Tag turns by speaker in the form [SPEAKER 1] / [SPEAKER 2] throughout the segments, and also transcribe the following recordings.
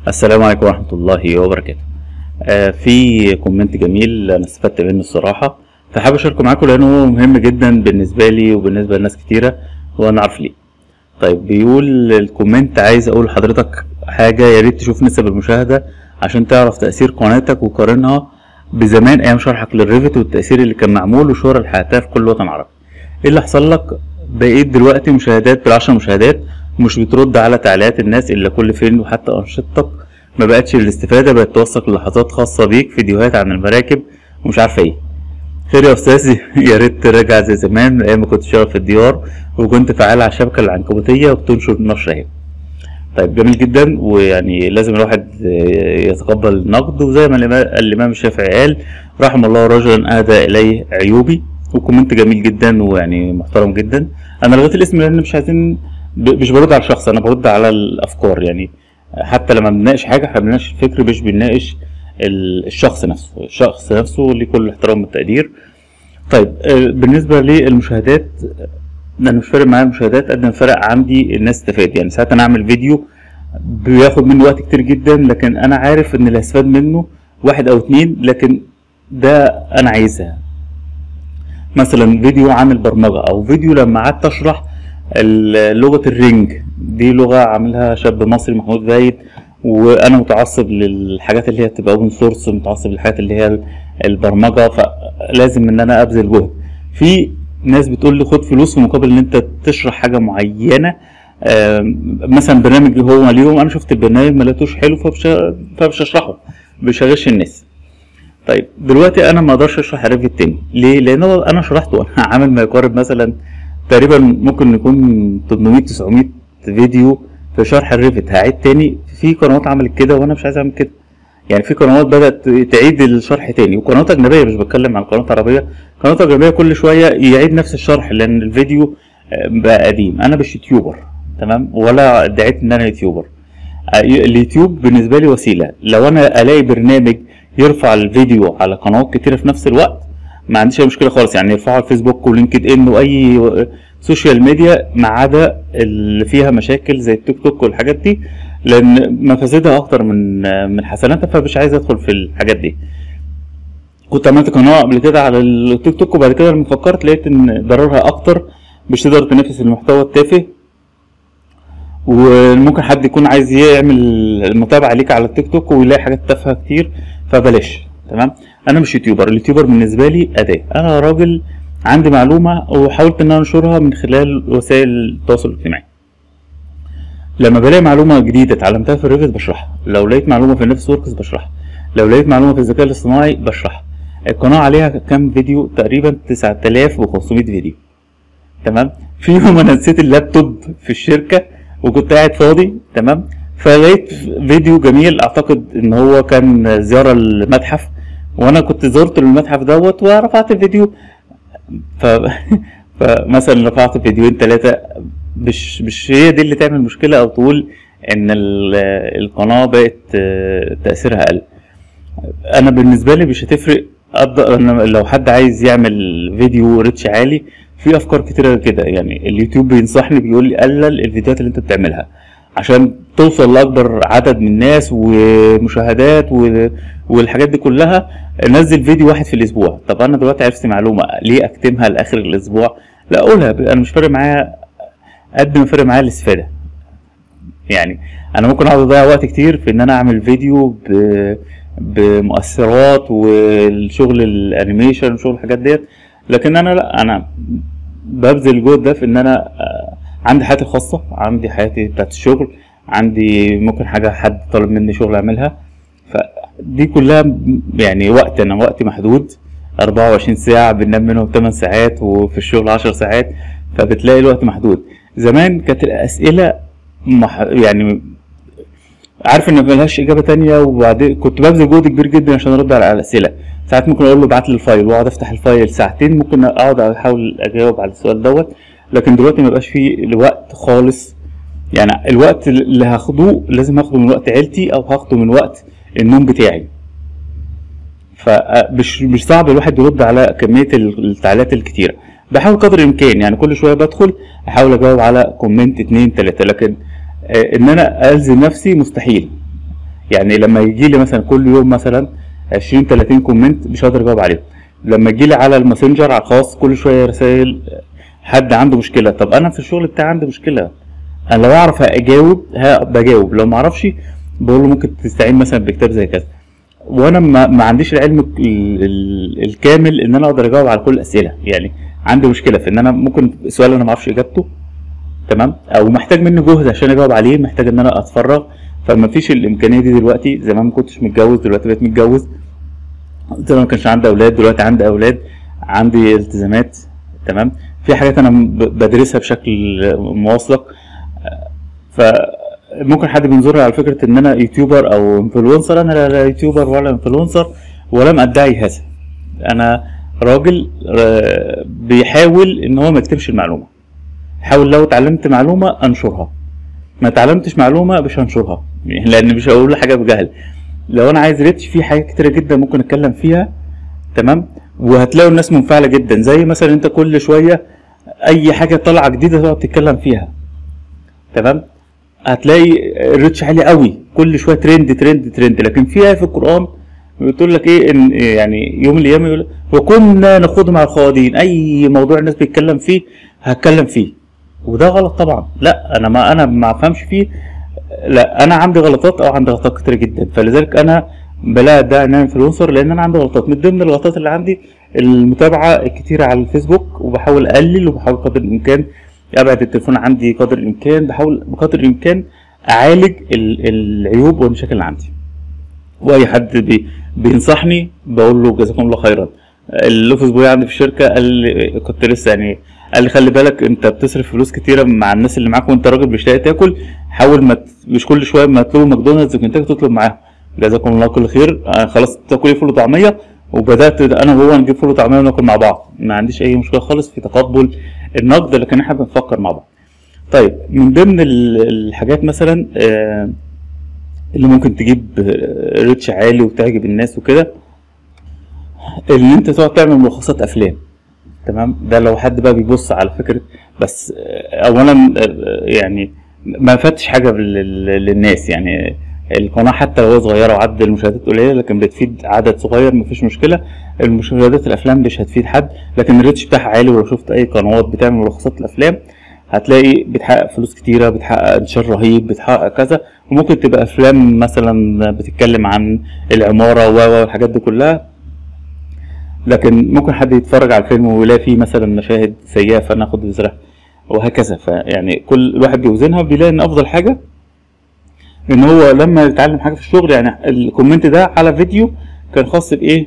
[SPEAKER 1] السلام عليكم ورحمة الله وبركاته آه في كومنت جميل أنا استفدت منه الصراحة فحابب أشاركه معاكم لأنه هو مهم جدا بالنسبة لي وبالنسبة لناس كتيرة وأنا عارف ليه طيب بيقول الكومنت عايز أقول لحضرتك حاجة يا ريت تشوف نسب المشاهدة عشان تعرف تأثير قناتك وقارنها بزمان أيام شرحك للريفت والتأثير اللي كان معمول والشهرة اللي حققتها في كل وطن عربي إيه اللي حصل لك بقيت دلوقتي مشاهدات بالعشر مشاهدات مش بترد على تعليقات الناس الا كل فين وحتى انشطتك ما بقتش الاستفادة بقت توثق لحظات خاصة بيك فيديوهات عن المراكب ومش عارفة ايه خير يا استاذ يا ريت ترجع زي زمان ايام ما كنت شغال في الديار وكنت فعال على الشبكة العنكبوتية وبتنشر نشر اهي طيب جميل جدا ويعني لازم الواحد يتقبل النقد وزي ما الامام الشافعي قال رحم الله رجلا اهدى اليه عيوبي وكومنت جميل جدا ويعني محترم جدا انا لغيت الاسم لان مش عايزين مش برد على الشخص انا برد على الافكار يعني حتى لما بنناقش حاجه احنا بنناقش الفكر مش بنناقش الشخص نفسه الشخص نفسه ليه كل الاحترام والتقدير طيب بالنسبه للمشاهدات انا مش فارق معايا المشاهدات قد ما فارق عندي الناس تستفاد يعني ساعات انا اعمل فيديو بياخد مني وقت كتير جدا لكن انا عارف ان اللي هستفاد منه واحد او اتنين لكن ده انا عايزها مثلا فيديو عن البرمجه او فيديو لما قعدت اشرح لغه الرينج دي لغه عاملها شاب مصري محمود بايد وانا متعصب للحاجات اللي هي بتبقى اوبن سورس متعصب للحاجات اللي هي البرمجه فلازم ان انا ابذل جهد في ناس بتقول لي خد فلوس في مقابل ان انت تشرح حاجه معينه مثلا برنامج هو ليهم انا شفت البرنامج ما لقيتوش حلو فمش فمش هشرحه مش هغش الناس طيب دلوقتي انا ما اقدرش اشرح الريفت تاني ليه لان انا شرحته انا عامل ما يقارب مثلا تقريبا ممكن يكون 800 900 فيديو في شرح الريفت هعيد تاني في قنوات عملت كده وانا مش عايز اعمل كده يعني في قنوات بدات تعيد الشرح تاني وقنوات اجنبيه مش بتكلم عن قنوات عربيه قنوات اجنبيه كل شويه يعيد نفس الشرح لان الفيديو بقى قديم انا مش يوتيوبر تمام ولا ادعيت ان انا يوتيوبر اليوتيوب بالنسبه لي وسيله لو انا الاقي برنامج يرفع الفيديو على قنوات كتيره في نفس الوقت ما عنديش اي مشكله خالص يعني يرفعوا على الفيسبوك ولينكد ان واي سوشيال ميديا ما عدا اللي فيها مشاكل زي التيك توك والحاجات دي لان مفاسدها اكتر من من حسناتها فمش عايز ادخل في الحاجات دي كنت عملت قناه قبل كده على التيك توك وبعد كده لما فكرت لقيت ان ضررها اكتر مش تقدر تنافس المحتوى التافه وممكن حد يكون عايز يعمل المتابعه ليك على التيك توك ويلاقي حاجات تافهه كتير فبلاش تمام انا مش يوتيوبر اليوتيوبر بالنسبه لي اداه انا راجل عندي معلومه وحاولت ان انا انشرها من خلال وسائل التواصل الاجتماعي لما بلاقي معلومه جديده اتعلمتها في الريفت بشرحها لو لقيت معلومه في النفس وركس بشرحها لو لقيت معلومه في الذكاء الاصطناعي بشرحها القناه عليها كام فيديو تقريبا 9500 فيديو تمام في يوم انا نسيت اللابتوب في الشركه وكنت قاعد فاضي تمام فلقيت فيديو جميل اعتقد ان هو كان زياره المتحف وانا كنت زرت المتحف دوت ورفعت الفيديو ف... فمثلا رفعت فيديوهين ثلاثة مش مش هي دي اللي تعمل مشكلة أو تقول إن القناة بقت تأثيرها قل أنا بالنسبة لي مش هتفرق أنا لو حد عايز يعمل فيديو ريتش عالي في أفكار كتيرة كده يعني اليوتيوب بينصحني بيقول لي قلل الفيديوهات اللي أنت بتعملها عشان توصل لاكبر عدد من الناس ومشاهدات والحاجات دي كلها نزل فيديو واحد في الاسبوع طب انا دلوقتي عرفت معلومه ليه اكتمها لاخر الاسبوع لا اقولها انا مش فارق معايا قد ما فارق معايا الاستفاده يعني انا ممكن اقعد اضيع وقت كتير في ان انا اعمل فيديو ب... بمؤثرات والشغل الانيميشن وشغل الحاجات ديت لكن انا لا انا ببذل الجهد ده في ان انا عندي حياتي الخاصة عندي حياتي بتاعت الشغل عندي ممكن حاجة حد طالب مني شغل أعملها فدي كلها يعني وقت أنا وقتي محدود أربعة وعشرين ساعة بننام منهم تمن ساعات وفي الشغل عشر ساعات فبتلاقي الوقت محدود زمان كانت الأسئلة مح... يعني عارف ان ملهاش اجابه تانية وبعدين كنت ببذل جهد كبير جدا عشان ارد على الاسئله ساعات ممكن اقول له ابعت لي الفايل واقعد افتح الفايل ساعتين ممكن اقعد احاول اجاوب على السؤال دوت لكن دلوقتي ما بقاش فيه وقت خالص يعني الوقت اللي هاخده لازم هاخده من وقت عيلتي او هاخده من وقت النوم بتاعي فمش مش صعب الواحد يرد على كميه التعليقات الكتيره بحاول قدر الامكان يعني كل شويه بدخل احاول اجاوب على كومنت اتنين تلاته لكن ان انا الزم نفسي مستحيل يعني لما يجي لي مثلا كل يوم مثلا 20 30 كومنت مش هقدر اجاوب عليهم لما يجي لي على الماسنجر على الخاص كل شويه رسائل حد عنده مشكله طب انا في الشغل بتاعي عندي مشكله انا لو اعرف اجاوب ها بجاوب لو ما اعرفش بقول له ممكن تستعين مثلا بكتاب زي كذا وانا ما, ما عنديش العلم ال- ال- الكامل ان انا اقدر اجاوب على كل الاسئله يعني عندي مشكله في ان انا ممكن سؤال انا ما اعرفش اجابته تمام او محتاج مني جهد عشان اجاوب عليه محتاج ان انا اتفرغ فما فيش الامكانيه دي دلوقتي زمان ما كنتش متجوز دلوقتي بقيت متجوز زمان ما كانش عندي اولاد دلوقتي عندي اولاد عندي التزامات تمام في حاجات انا ب- بدرسها بشكل موثق فممكن حد بينظر على فكره ان انا يوتيوبر او انفلونسر انا لا, لا يوتيوبر ولا انفلونسر ولم ادعي هذا انا راجل آه، بيحاول ان هو ما يكتبش المعلومه حاول لو اتعلمت معلومه انشرها ما اتعلمتش معلومه مش هنشرها يعني لان مش هقول حاجه بجهل لو انا عايز ريتش في حاجات كتيره جدا ممكن اتكلم فيها تمام وهتلاقوا الناس منفعله جدا زي مثلا انت كل شويه اي حاجه طالعه جديده تقعد تتكلم فيها تمام هتلاقي الريتش عالي قوي كل شويه ترند ترند ترند لكن في آية في القران بتقول لك ايه ان يعني يوم القيامه يقول وكنا نخوض مع الخوضين اي موضوع الناس بيتكلم فيه هتكلم فيه وده غلط طبعا لا انا ما انا ما افهمش فيه لا انا عندي غلطات او عندي غلطات كتير جدا فلذلك انا بلا ده ان انا انفلونسر لان انا عندي غلطات من ضمن الغلطات اللي عندي المتابعه الكتيره على الفيسبوك وبحاول اقلل وبحاول قدر الامكان ابعد التليفون عندي قدر الامكان بحاول بقدر الامكان اعالج ال- العيوب والمشاكل اللي عندي واي حد بي بينصحني بقول له جزاكم الله خيرا الاوفيس بوي عندي في الشركه قال لي كنت لسه يعني قال لي خلي بالك انت بتصرف فلوس كتيره مع الناس اللي معاك وانت راجل مش لاقي تاكل حاول ما ت- مش كل شويه ما تطلبوا ماكدونالدز وكنتاكي تطلب معاهم جزاكم الله كل خير آه خلاص تاكل فول وطعميه وبدات انا وهو نجيب فول وطعميه وناكل مع بعض ما عنديش اي مشكله خالص في تقبل النقد لكن احنا بنفكر مع بعض طيب من ضمن ال- الحاجات مثلا آه اللي ممكن تجيب آه، ريتش عالي وتعجب الناس وكده اللي انت تقعد تعمل ملخصات افلام تمام ده لو حد بقى بيبص على فكره بس آه، اولا آه، يعني ما فاتش حاجه لل- للناس يعني القناه حتى لو هي صغيره وعدد المشاهدات قليله لكن بتفيد عدد صغير مفيش مشكله المشاهدات الافلام مش هتفيد حد لكن الريتش بتاعها عالي ولو شفت اي قنوات بتعمل ملخصات الافلام هتلاقي بتحقق فلوس كتيره بتحقق انتشار رهيب بتحقق كذا وممكن تبقى افلام مثلا بتتكلم عن العماره و و والحاجات دي كلها لكن ممكن حد يتفرج على الفيلم ويلاقي فيه مثلا مشاهد سيئه فناخد وزرها وهكذا فيعني كل واحد بيوزنها بيلاقي ان افضل حاجه ان هو لما يتعلم حاجه في الشغل يعني الكومنت ده على فيديو كان خاص بايه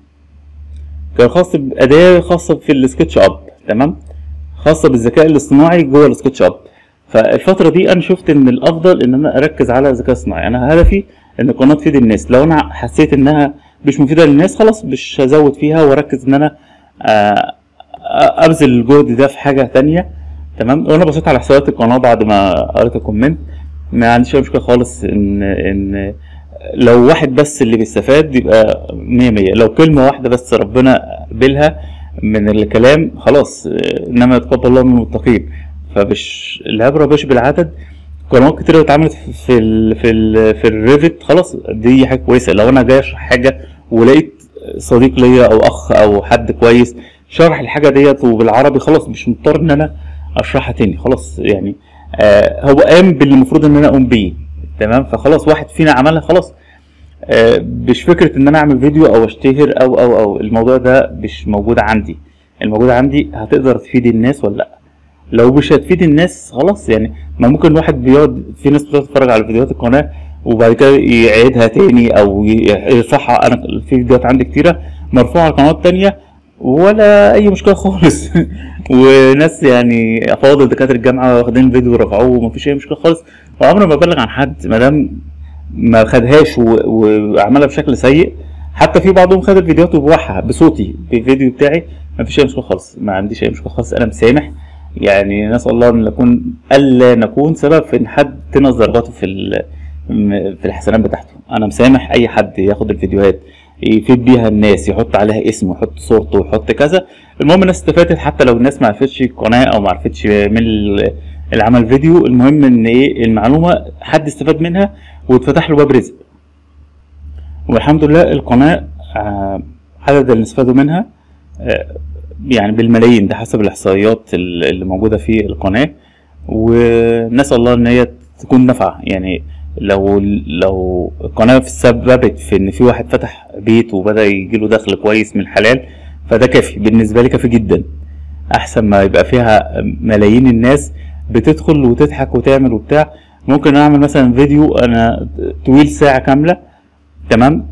[SPEAKER 1] كان خاص باداه خاصه في السكتش اب تمام خاصه بالذكاء الاصطناعي جوه السكتش اب فالفتره دي انا شفت ان الافضل ان انا اركز على الذكاء الصناعي انا هدفي ان القناه تفيد الناس لو انا حسيت انها مش مفيده للناس خلاص مش هزود فيها واركز ان انا آه، ابذل الجهد ده في حاجه تانية تمام وانا بصيت على حسابات القناه بعد ما قريت الكومنت ما عنديش اي مشكله خالص ان ان لو واحد بس اللي بيستفاد يبقى مية مية لو كلمة واحدة بس ربنا قبلها من الكلام خلاص آه، انما يتقبل الله من المتقين فمش العبرة مش بالعدد قنوات كتير اتعملت في ال في ال في الريفت خلاص دي حاجة كويسة لو انا جاي اشرح حاجة ولقيت صديق ليا او اخ او حد كويس شرح الحاجة ديت وبالعربي خلاص مش مضطر ان انا اشرحها تاني خلاص يعني آه هو قام باللي المفروض ان انا اقوم بيه تمام فخلاص واحد فينا عملها خلاص آه، مش فكره ان انا اعمل فيديو او اشتهر او او او الموضوع ده مش موجود عندي الموجود عندي هتقدر تفيد الناس ولا لا لو مش هتفيد الناس خلاص يعني ما ممكن واحد بيقعد في ناس بتقعد تتفرج على فيديوهات القناه وبعد كده يعيدها تاني او ي- يرفعها انا في فيديوهات عندي كتيره مرفوعه على قنوات تانية ولا اي مشكله خالص وناس يعني افاضل دكاتره الجامعه واخدين الفيديو ورفعوه ومفيش اي مشكله خالص وعمري ما ببلغ عن حد ما دام ما خدهاش و- وعملها بشكل سيء حتى في بعضهم خد الفيديوهات وبوحها بصوتي بالفيديو بتاعي ما فيش اي مشكله خالص ما عنديش اي مشكله خالص انا مسامح يعني نسال الله ان نكون الا نكون سبب في ان حد تنقص درجاته في ال- م- في الحسنات بتاعته انا مسامح اي حد ياخد الفيديوهات يفيد بيها الناس يحط عليها اسمه يحط صورته يحط كذا المهم الناس استفادت حتى لو الناس ما عرفتش القناه او ما عرفتش من ال- اللي عمل فيديو المهم ان ايه المعلومه حد استفاد منها واتفتح له باب رزق والحمد لله القناه آه، عدد اللي استفادوا منها آه، يعني بالملايين ده حسب الاحصائيات ال- اللي موجوده في القناه ونسال الله ان هي تكون نافعه يعني لو لو القناه سببت في ان في واحد فتح بيت وبدا يجيله دخل كويس من الحلال فده كافي بالنسبه لي كافي جدا احسن ما يبقى فيها ملايين الناس بتدخل وتضحك وتعمل وبتاع ممكن اعمل مثلا فيديو انا طويل ساعه كامله تمام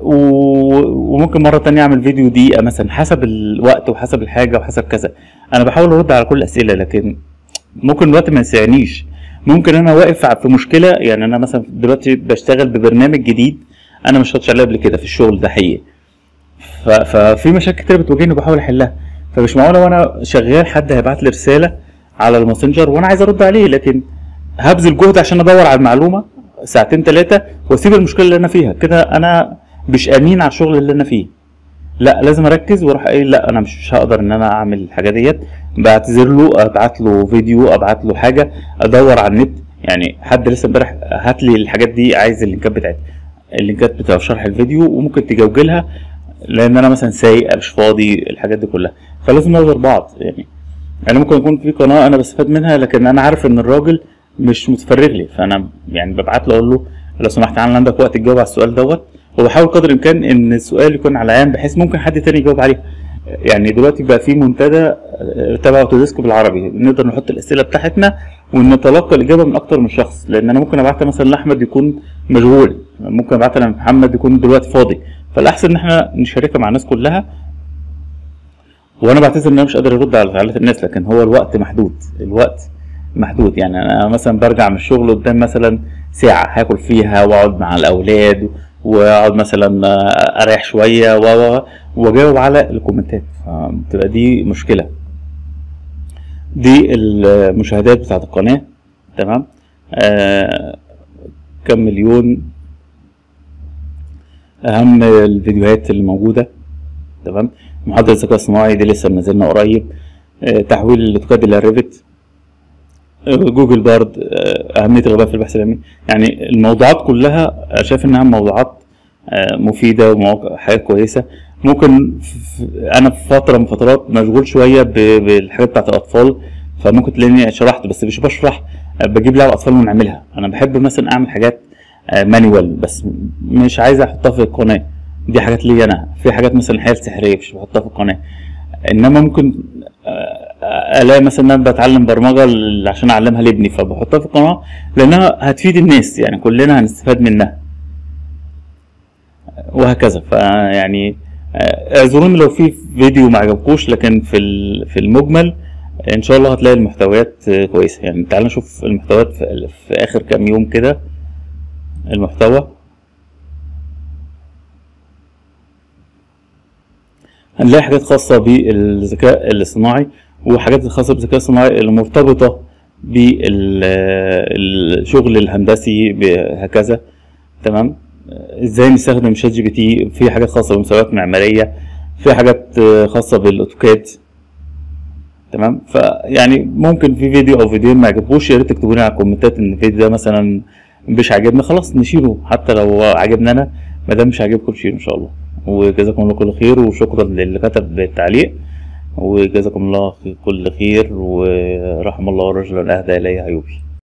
[SPEAKER 1] و- وممكن مره تانية اعمل فيديو دقيقه مثلا حسب الوقت وحسب الحاجه وحسب كذا انا بحاول ارد على كل الاسئله لكن ممكن الوقت ما يسعنيش ممكن انا واقف في مشكله يعني انا مثلا دلوقتي بشتغل ببرنامج جديد انا مش اشتغلتش عليه قبل كده في الشغل ده حقيقي ف- ففي مشاكل كتير بتواجهني وبحاول احلها فمش معقوله وانا شغال حد هيبعت لي رساله على الماسنجر وانا عايز ارد عليه لكن هبذل جهد عشان ادور على المعلومه ساعتين ثلاثه واسيب المشكله اللي انا فيها كده انا مش امين على الشغل اللي انا فيه لا لازم اركز واروح قايل لا انا مش مش هقدر ان انا اعمل الحاجه ديت بعتذر له ابعت له فيديو ابعت له حاجه ادور على النت يعني حد لسه امبارح هات لي الحاجات دي عايز اللينكات بتاعتها اللينكات بتاع شرح الفيديو وممكن تجوجلها لان انا مثلا سايق مش فاضي الحاجات دي كلها فلازم نقدر بعض يعني انا ممكن يكون في قناه انا بستفاد منها لكن انا عارف ان الراجل مش متفرغ لي فانا يعني ببعت له اقول له لو سمحت عندك عندك وقت تجاوب على السؤال دوت وبحاول قدر الامكان ان السؤال يكون على عام بحيث ممكن حد تاني يجاوب عليه يعني دلوقتي بقى في منتدى آه، تبع اوتوديسك بالعربي نقدر نحط الاسئله بتاعتنا ونتلقى الاجابه من اكتر من شخص لان انا ممكن ابعتها مثلا لاحمد يكون مشغول ممكن ابعتها لمحمد يكون دلوقتي فاضي فالاحسن ان احنا نشاركها مع الناس كلها وانا بعتذر ان انا مش قادر ارد على تعليقات الناس لكن هو الوقت محدود الوقت محدود يعني انا مثلا برجع من الشغل قدام مثلا ساعه هاكل فيها واقعد مع الاولاد واقعد مثلا آه، اريح شويه و و- واجاوب على الكومنتات فبتبقى دي مشكله دي المشاهدات بتاعت القناه تمام آه كم مليون اهم الفيديوهات اللي موجوده تمام محاضره الذكاء الصناعي دي لسه منزلنا قريب آه تحويل الاوتوكاد الى ريفت آه، جوجل بارد آه، أهمية الغباء في البحث العلمي يعني الموضوعات كلها آه، شايف إنها موضوعات آه، مفيدة ومواقع حاجات كويسة ممكن ف- ف- أنا في فترة من فترات مشغول شوية ب- بالحاجات بتاعت الأطفال فممكن تلاقيني شرحت بس مش بشرح آه، بجيب لعبة أطفال ونعملها أنا بحب مثلا أعمل حاجات مانيوال بس مش عايز أحطها في القناة دي حاجات لي أنا في حاجات مثلا حيل سحرية مش بحطها في القناة انما ممكن آه، الاقي مثلا ان انا بتعلم برمجه ل- عشان اعلمها لابني فبحطها في القناه لانها هتفيد الناس يعني كلنا هنستفاد منها وهكذا فيعني آه، اعذروني لو في فيديو ما عجبكوش لكن في ال- في المجمل ان شاء الله هتلاقي المحتويات آه، كويسه يعني تعال نشوف المحتويات في, في اخر كام يوم كده المحتوى هنلاقي حاجات خاصة بالذكاء الاصطناعي وحاجات خاصة بالذكاء الصناعي المرتبطة بالشغل الهندسي هكذا تمام ازاي نستخدم شات جي بي تي في حاجات خاصة بمسابقات معمارية في حاجات خاصة بالاوتوكاد تمام فيعني ممكن في فيديو او فيديوهين ما عجبوش يا ريت تكتبوا لي على الكومنتات ان الفيديو ده مثلا مش عاجبنا خلاص نشيله حتى لو عجبنا انا ما دام مش عاجبكم نشيله ان شاء الله وجزاكم الله كل خير وشكرا للي كتب التعليق وجزاكم الله كل خير ورحم الله رجلا اهدى الي ايوبي